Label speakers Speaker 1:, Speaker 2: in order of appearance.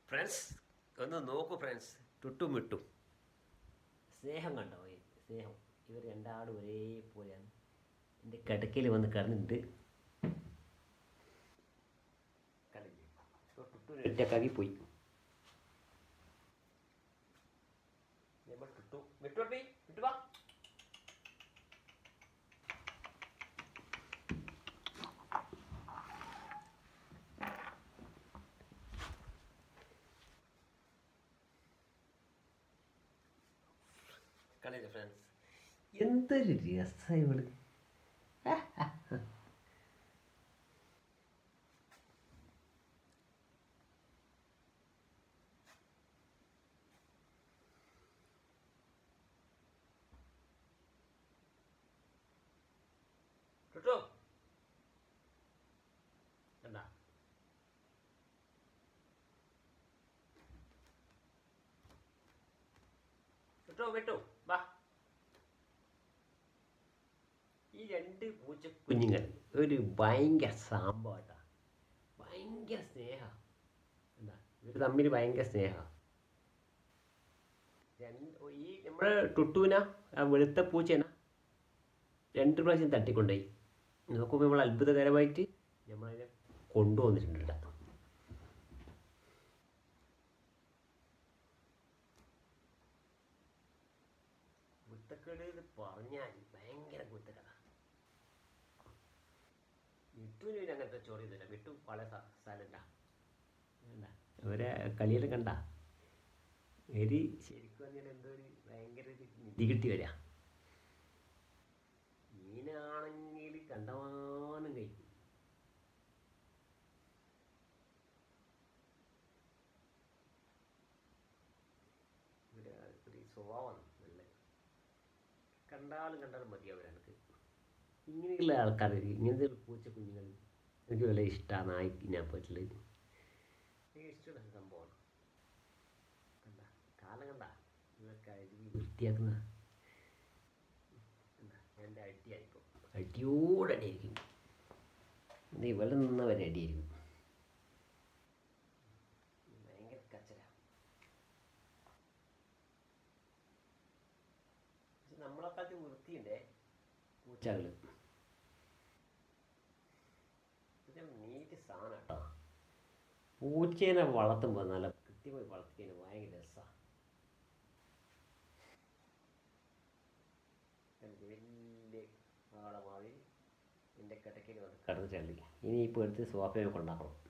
Speaker 1: Friends ഒന്ന് നോക്കൂ friends ടുട്ടും വിട്ടും സ്നേഹം കണ്ടോ ഈ സ്നേഹം ഇവർ രണ്ടാളും ഒരേപോലെയാണ് എൻ്റെ കിടക്കയിൽ വന്ന് കിടന്നിട്ട് കണ്ടില്ലേ ഇപ്പോൾ ടുട്ടു ഒറ്റ കവി പോയി നമ്മൾ ടുട്ടു വിട്ടോട്ടി വിട്ടു വാ കളിയില്ല ഫ്രണ്ട്സ് എന്തൊരു രസം ഇവള് ടുട്ടു എന്താ ടുട്ടു വിട്ടു വാ ഈ രണ്ട് പൂച്ച കുഞ്ഞുങ്ങൾ ഒരു ഭയങ്കര സാമ്പാട്ടാ ഭയങ്കര സ്നേഹ എന്താ ഇവർ തമ്മിൽ ഭയങ്കര സ്നേഹ രണ്ട് ഈ നമ്മുടെ ടുട്ടൂന ആ വെളുത്ത പൂച്ചേന രണ്ട് പ്രാവശ്യം തട്ടിക്കൊണ്ടുപോയി നോക്കുമ്പോൾ നമ്മൾ അത്ഭുതകരമായിട്ട് നമ്മളതിനെ കൊണ്ടുവന്നിട്ടുണ്ട് ഇവിടെ. കുത്തക്കേട് എന്ന് പറഞ്ഞാൽ ഭയങ്കര കുത്തക്കഥ വിട്ടുവിന് പിന്നെ അങ്ങനത്തെ ചോറി ചെയ്തില്ല വിട്ടു പല സ്ഥലല്ല അവരെ കളിയിൽ കണ്ട എരി ശരിക്കും പറഞ്ഞാൽ എന്തോ ഒരു ഭയങ്കര ഒരു നിധി കിട്ടി വരാ മീനാണെങ്കിൽ കണ്ടമാനം കഴിക്കും ഇവര് ഒരു സ്വഭാവമാണ് നല്ല കണ്ടാലും കണ്ടാലും മതിയാവും എനിക്ക് ഇങ്ങനെയുള്ള ആൾക്കാർ ഇങ്ങനത്തെ ഒരു പൂച്ച കുഞ്ഞുങ്ങൾ എനിക്ക് വളരെ ഇഷ്ടമാണ് നായിക്കിനെ പറ്റില്ല എനിക്ക് ഇഷ്ടമുള്ള സംഭവമാണ് കണ്ട കാലം കണ്ട ഇതൊക്കെ അരി വൃത്തിയാക്കുന്ന കണ്ട എൻ്റെ അടിയായിപ്പോൾ അടിയോടെ അടിയായിരിക്കും ഇത് ഇവിടെ നിന്നവരെ അടിയായിരിക്കും ഭയങ്കര കച്ചര പക്ഷെ നമ്മളെക്കാട്ടി വൃത്തിയുണ്ടേ പൂച്ചകൾ ഇത് നീറ്റ് സാധനം കേട്ടോ പൂച്ചേനെ വളർത്തുമ്പോൾ നല്ല കൃത്യമായി വളർത്തിക്കാൻ ഭയങ്കര രസമാണ് വലിയ ആളെ മാതിരി എൻ്റെ കിടക്കയിൽ വന്ന് കിടന്ന് ചള്ളി ഇനിയിപ്പോൾ എടുത്ത് സോഫയിൽ കൊണ്ടാക്കണം